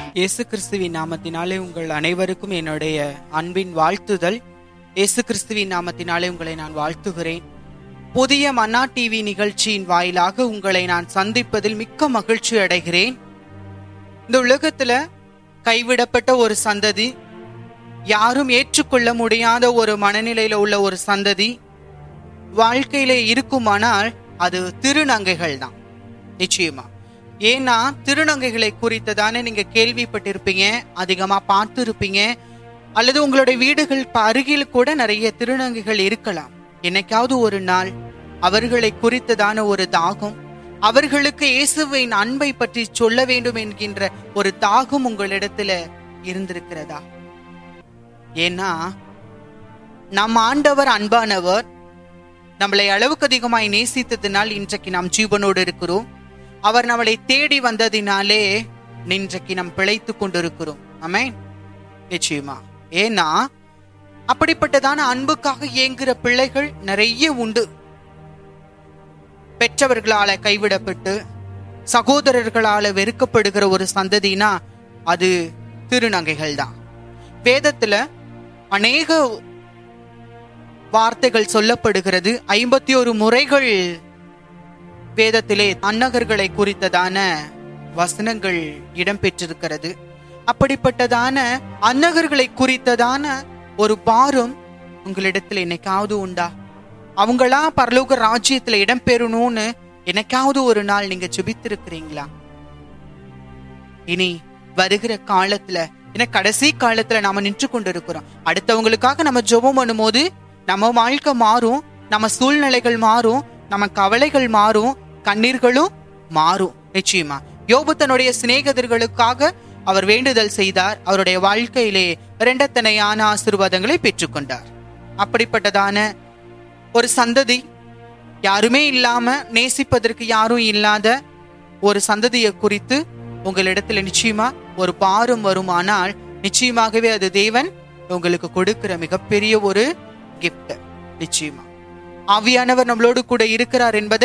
இயேசு கிறிஸ்துவின் நாமத்தினாலே உங்கள் அனைவருக்கும் என்னுடைய அன்பின் வாழ்த்துதல் இயேசு கிறிஸ்துவின் நாமத்தினாலே உங்களை நான் வாழ்த்துகிறேன் புதிய மன்னா டிவி நிகழ்ச்சியின் வாயிலாக உங்களை நான் சந்திப்பதில் மிக்க மகிழ்ச்சி அடைகிறேன் இந்த உலகத்துல கைவிடப்பட்ட ஒரு சந்ததி யாரும் ஏற்றுக்கொள்ள முடியாத ஒரு மனநிலையில உள்ள ஒரு சந்ததி வாழ்க்கையில இருக்குமானால் அது திருநங்கைகள் தான் நிச்சயமா ஏன்னா திருநங்கைகளை குறித்து தானே நீங்க கேள்விப்பட்டிருப்பீங்க அதிகமா பார்த்துருப்பீங்க அல்லது உங்களுடைய வீடுகள் ப- அருகில் கூட நிறைய திருநங்கைகள் இருக்கலாம் என்னைக்காவது ஒரு நாள் அவர்களை குறித்ததான ஒரு தாகம் அவர்களுக்கு இயேசுவின் அன்பை பற்றி சொல்ல வேண்டும் என்கின்ற ஒரு தாகம் உங்களிடத்துல இருந்திருக்கிறதா ஏன்னா நம் ஆண்டவர் அன்பானவர் நம்மளை அளவுக்கு அதிகமாய் நேசித்ததினால் இன்றைக்கு நாம் ஜீவனோடு இருக்கிறோம் அவர் நம்மளை தேடி வந்ததினாலே இன்றைக்கு நாம் பிழைத்து கொண்டிருக்கிறோம் ஆமென் நிச்சயமா ஏன்னா அப்படிப்பட்டதான அன்புக்காக ஏங்குற பிள்ளைகள் நிறைய உண்டு பெற்றவர்களால கைவிடப்பட்டு சகோதரர்களால வெறுக்கப்படுகிற ஒரு சந்ததினா அது திருநங்கைகள் தான் வேதத்துல அநேக வார்த்தைகள் சொல்லப்படுகிறது ஐம்பத்தி ஒரு முறைகள் வேதத்திலே அன்னகர்களை குறித்ததான வசனங்கள் இடம்பெற்றிருக்கிறது அப்படிப்பட்டதான அன்னகர்களை குறித்ததான ஒரு பாரம் உங்களிடத்துல என்னைக்காவது உண்டா அவங்களா பரலோக ராஜ்யத்துல இடம்பெறணும்னு என்னைக்காவது ஒரு நாள் நீங்க ஜெபித்திருக்கிறீங்களா இனி வருகிற காலத்துல ஏன்னா கடைசி காலத்துல நாம நின்று கொண்டிருக்கிறோம் அடுத்தவங்களுக்காக நம்ம ஜெபம் பண்ணும்போது நம்ம வாழ்க்கை மாறும் நம்ம சூழ்நிலைகள் மாறும் நம்ம கவலைகள் மாறும் கண்ணீர்களும் மாறும் நிச்சயமா யோபு தன்னுடைய சிநேகிதர்களுக்காக அவர் வேண்டுதல் செய்தார் அவருடைய வாழ்க்கையிலே இரண்டத்தனையான ஆசீர்வாதங்களை பெற்றுக்கொண்டார் அப்படிப்பட்டதான ஒரு சந்ததி யாருமே இல்லாம நேசிப்பதற்கு யாரும் இல்லாத ஒரு சந்ததியை குறித்து உங்களிடத்துல நிச்சயமா ஒரு பாரம் வருமானால் நிச்சயமாகவே அது தேவன் உங்களுக்கு கொடுக்கிற மிகப்பெரிய ஒரு கிஃப்ட் நிச்சயமா ஆவியானவர் நம்மளோடு கூட இருக்கிறார் என்பதை